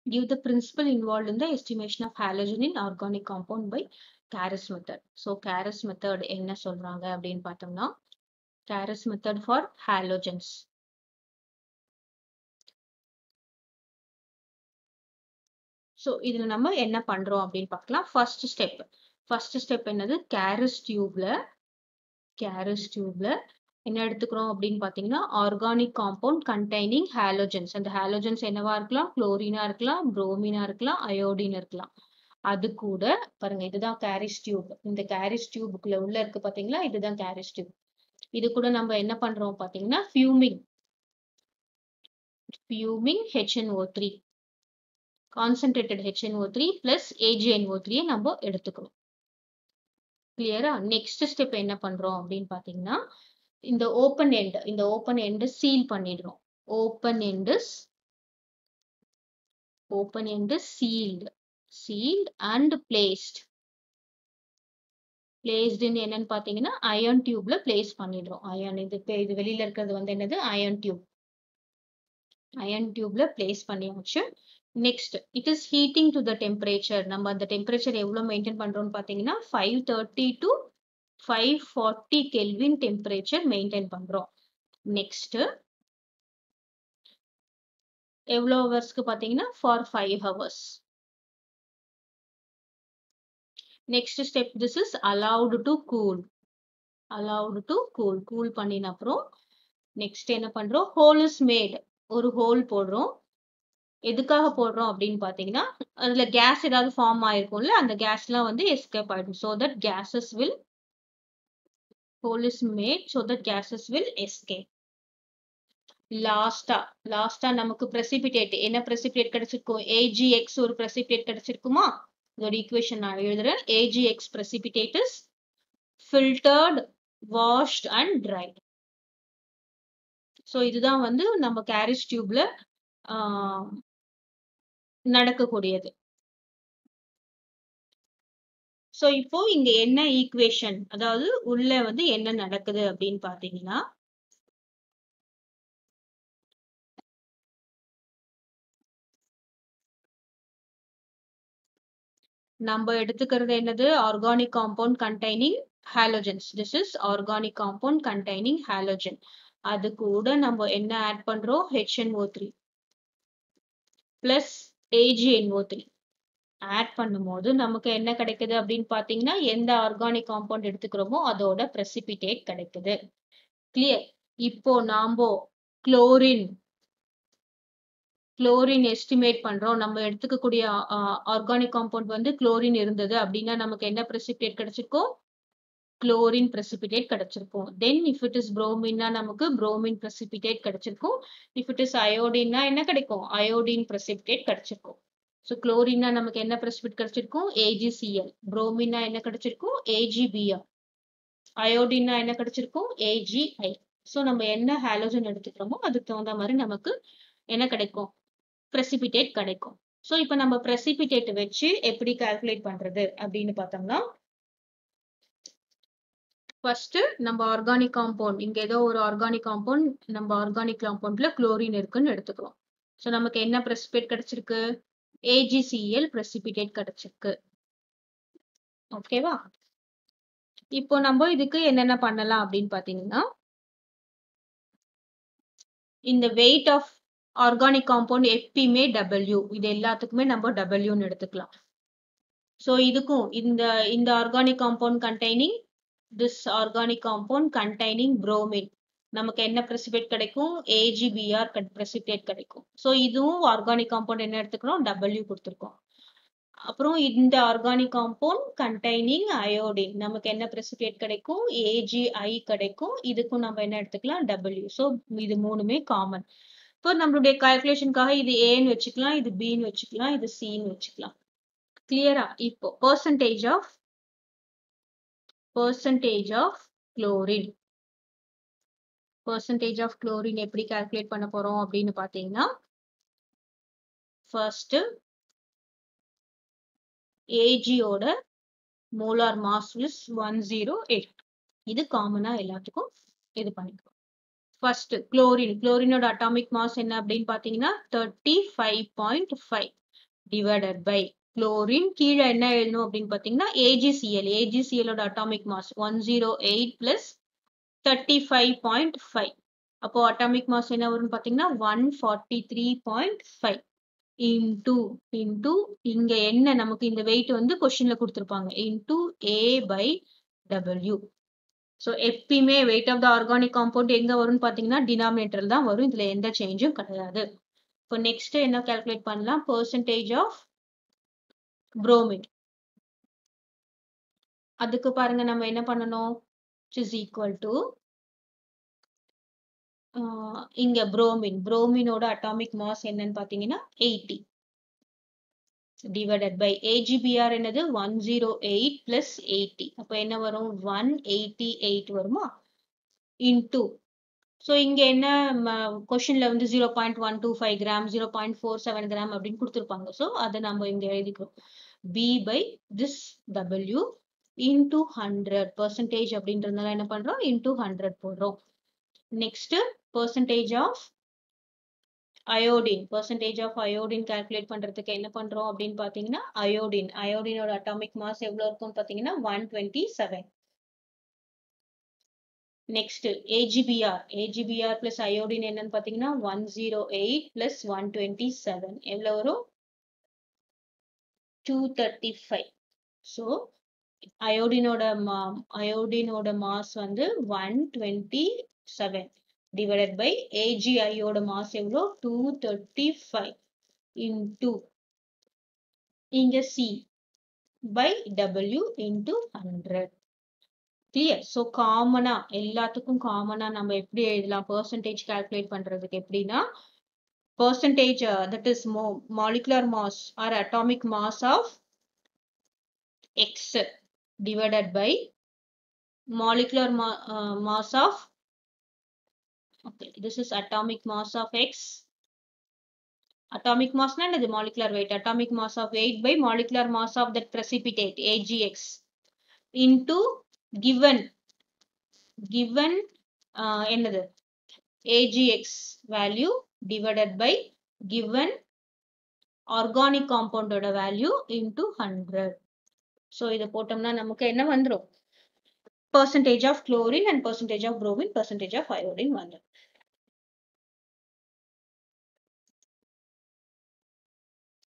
give the principle involved in the estimation of halogen in organic compound by Caris method. So Caris method என்ன சொல்றாங்க அப்படின்னு பார்த்தோம்னா Caris method for halogens. So இதுல நம்ம என்ன பண்றோம் அப்படின்னு பார்க்கலாம் ஃபர்ஸ்ட் ஸ்டெப் ஃபர்ஸ்ட் ஸ்டெப் என்னது கேரஸ் டியூப்ல கேரஸ் டியூப்ல என்ன எடுத்துக்கிறோம் அப்படின்னு பார்த்தீங்கன்னா ஆர்கானிக் காம்பவுண்ட் கண்டெய்னிங் ஹாலோஜன்ஸ் அந்த ஹாலோஜன்ஸ் என்னவா இருக்கலாம் குளோரினா இருக்கலாம் புரோமினா இருக்கலாம் அயோடின் இருக்கலாம் அது கூட பாருங்க இதுதான் கேரிஸ் டியூப் இந்த கேரிஸ் டியூபுக்குள்ள உள்ள இருக்கு பாத்தீங்களா இதுதான் கேரிஸ் டியூப் இது கூட நம்ம என்ன பண்றோம் பாத்தீங்கன்னா fuming fuming HNO three concentrated HNO three plus AGNO three நம்ம எடுத்துக்கிறோம் கிளியரா நெக்ஸ்ட் ஸ்டெப் என்ன பண்றோம் அப்படின்னு பாத்தீங்கன்னா இந்த ஓப்பன் எண்ட் இந்த ஓப்பன் எண்ட் சீல் பண்ணிடுறோம் open end open end sealed sealed and placed பிளேஸ்டுன்னு என்னன்னு பாத்தீங்கன்னா அயன் டியூப்ல பிளேஸ் பண்ணிடுறோம் அயன் இது இது வெளியில இருக்கிறது வந்து என்னது அயன் டியூப் அயன் டியூப்ல பிளேஸ் பண்ணியாச்சு next it is heating to the temperature நம்ம அந்த டெம்பரேச்சர் எவ்வளவு மெயின்டைன் பண்றோம்னு பாத்தீங்கன்னா five thirty to five forty kelvin temperature maintain பண்றோம் நெக்ஸ்ட் எவ்வளோ ஹவர்ஸ்க்கு பாத்தீங்கன்னா for five hours next step this is allowed to cool allowed to cool cool பண்ணின அப்புறம் நெக்ஸ்ட் என்ன பண்றோம் ஹோல் இஸ் மேட் ஒரு ஹோல் போடுறோம் எதுக்காக போடுறோம் அப்படின்னு பாத்தீங்கன்னா அதுல கேஸ் ஏதாவது ஃபார்ம் ஆயிருக்கும்ல அந்த கேஸ்லாம் வந்து எஸ்கேப் ஆயிடும் so that gases will hole is made so that gases will escape லாஸ்டா லாஸ்டா நமக்கு பிரசிபிடேட் என்ன பிரசிபிடேட் கிடைச்சிருக்கும் ஏஜிஎக்ஸ் ஒரு பிரசிபிடேட் கிடைச்சிருக்குமா இதோட ஈக்குவேஷன் நான் எழுதுறேன் AGX precipitate is filtered washed and dried so இதுதான் வந்து நம்ம கேரிஸ் டியூப்ல நடக்கக்கூடியது ஸோ இப்போ இங்க என்ன ஈக்குவேஷன் அதாவது உள்ள வந்து என்ன நடக்குது அப்படின்னு பாத்தீங்கன்னா நம்ம எடுத்துக்கிறது என்னது organic compound containing halogens this is organic compound containing halogen அது கூட நம்ம என்ன ஆட் பண்றோம் HNO three plus AGNO three add பண்ணும்போது நமக்கு என்ன கிடைக்குது அப்படின்னு பாத்தீங்கன்னா எந்த ஆர்கானிக் காம்பவுண்ட் எடுத்துக்கிறோமோ அதோட precipitate கிடைக்குது கிளியர் இப்போ நாம குளோரின் குளோரின் எஸ்டிமேட் பண்றோம் நம்ம எடுத்துக்கக்கூடிய ஆர்கானிக் காம்பவுண்ட் வந்து குளோரின் இருந்தது அப்படின்னா நமக்கு என்ன precipitate கிடைச்சிருக்கும் குளோரின் precipitate கிடைச்சிருக்கும் தென் இஃப் இட் இஸ் புரோமின்னா நமக்கு புரோமின் precipitate கிடைச்சிருக்கும் இஃப் இட் இஸ் அயோடின்னா என்ன கிடைக்கும் அயோடின் precipitate கிடைச்சிருக்கும் ஸோ குளோரின்னா நமக்கு என்ன precipitate கிடைச்சிருக்கும் ஏஜிசிஎல் புரோமின்னா என்ன கிடைச்சிருக்கும் ஏஜிபிஆர் அயோடின்னா என்ன கிடைச்சிருக்கும் ஏஜிஐ ஸோ நம்ம என்ன ஹாலோஜன் எடுத்துக்கிறோமோ அதுக்கு தகுந்த மாதிரி நமக்கு என்ன கிடைக்கும் precipitate கிடைக்கும் ஸோ இப்போ நம்ம precipitate வச்சு எப்படி கால்குலேட் பண்றது அப்படின்னு பார்த்தோம்னா ஃபர்ஸ்ட் நம்ம ஆர்கானிக் காம்பவுண்ட் இங்க ஏதோ ஒரு ஆர்கானிக் காம்பவுண்ட் நம்ம ஆர்கானிக் காம்பவுண்ட்ல குளோரின் இருக்குன்னு எடுத்துக்கிறோம் ஸோ நமக்கு என்ன precipitate கிடைச்சிருக்கு ஏஜிசிஎல் precipitate கிடைச்சிருக்கு ஓகேவா இப்போ நம்ம இதுக்கு என்னென்ன பண்ணலாம் அப்படின்னு பாத்தீங்கன்னா இந்த வெயிட் ஆஃப் ஆர்கானிக் காம்பவுண்ட் எப்பயுமே டபிள்யூ இது எல்லாத்துக்குமே நம்ம டபிள்யூன்னு எடுத்துக்கலாம் ஸோ இதுக்கும் இந்த இந்த organic compound containing this organic compound containing bromine நமக்கு என்ன precipitate கிடைக்கும் ஏஜிபிஆர் precipitate கிடைக்கும் ஸோ இதுவும் ஆர்கானிக் காம்பவுண்ட் என்ன எடுத்துக்கிறோம் டபிள்யூ கொடுத்துருக்கோம் அப்புறம் இந்த ஆர்கானிக் காம்பவுண்ட் கண்டைனிங் அயோடின் நமக்கு என்ன precipitate கிடைக்கும் ஏஜிஐ கிடைக்கும் இதுக்கும் நம்ம என்ன எடுத்துக்கலாம் டபிள்யூ ஸோ இது மூணுமே காமன் இப்போ நம்மளுடைய கால்குலேஷனுக்காக இது ஏன்னு வச்சுக்கலாம் இது பின்னு வச்சுக்கலாம் இது சின்னு வச்சுக்கலாம் கிளியரா இப்போ percentage of percentage of chlorine percentage of chlorine எப்படி கால்குலேட் பண்ண போறோம் அப்படின்னு பாத்தீங்கன்னா ஃபர்ஸ்ட் ஏஜியோட molar mass is one zero eight இது காமனா எல்லாத்துக்கும் இது பண்ணிக்கலாம் ஃபர்ஸ்ட் குளோரின் குளோரினோட அட்டாமிக் மாஸ் என்ன அப்படின்னு பாத்தீங்கன்னா thirty five point five divided by chlorine கீழே என்ன எழுதணும் அப்படின்னு பார்த்தீங்கன்னா AgCl AgCl ஓட atomic mass one zero eight plus thirty five point five அப்போ அட்டாமிக் மாஸ் என்ன வரும்னு பார்த்தீங்கன்னா one forty three point five into into இங்க என்ன நமக்கு இந்த வெயிட் வந்து கொஸ்டின்ல கொடுத்துருப்பாங்க into A by W so எப்பயுமே weight of the organic compound எங்க வரும்னு பார்த்தீங்கன்னா டினாமினேட்டர் தான் வரும் இதுல எந்த சேஞ்சும் கிடையாது இப்போ நெக்ஸ்ட் என்ன கால்குலேட் பண்ணலாம் பெர்சன்டேஜ் ஆஃப் புரோமின் அதுக்கு பாருங்க நம்ம என்ன பண்ணணும் இஸ் ஈக்குவல் டு இங்க புரோமின் புரோமினோட அட்டாமிக் மாஸ் என்னன்னு பாத்தீங்கன்னா எயிட்டி டிவைடட் பை ஏஜிபிஆர் என்னது one zero eight plus eighty அப்போ என்ன வரும் ஒன் எயிட்டி எயிட் வருமா இன்டூ ஸோ இங்க என்ன கொஷின்ல வந்து zero point one two five gram zero point four seven gram அப்படின்னு கொடுத்துருப்பாங்க ஸோ அதை நம்ம இங்க எழுதிக்கிறோம் B by this W into hundred percentage அப்படின்றதுனால என்ன பண்றோம் இன்டூ ஹண்ட்ரட் போடுறோம் next percentage of iodine percentage of iodine calculate பண்றதுக்கு என்ன பண்றோம் அப்படின்னு பாத்தீங்கன்னா அயோடின் அயோடினோட அட்டாமிக் மாஸ் எவ்வளவு இருக்கும்னு பாத்தீங்கன்னா one twenty seven next A G B R A G B R plus iodine என்னன்னு பாத்தீங்கன்னா one zero eight plus one twenty seven எவ்வளவு வரும் டூ தேர்ட்டி ஃபைவ் ஸோ அயோடினோட மா அயோடினோட மாஸ் வந்து one twenty seven divided by ஏஜிஐயோட மாஸ் எவ்வளோ டூ தேர்ட்டி ஃபைவ் இன்டூ இங்க C by W into hundred clear so காமனா எல்லாத்துக்கும் காமனா நம்ம எப்படி எழுதலாம் பர்சன்டேஜ் கால்குலேட் பண்றதுக்கு எப்படின்னா percentage uh, that is mo molecular mass or atomic mass of x divided by molecular ma uh, mass of okay this is atomic mass of x atomic mass na the molecular weight atomic mass of weight by molecular mass of that precipitate agx into given given uh, என்னது agx value divided by given organic compound ஓட value into 100 so இதை போட்டோம்னா நமக்கு என்ன வந்துரும் percentage of chlorine and percentage of bromine percentage of iodine வந்துரும்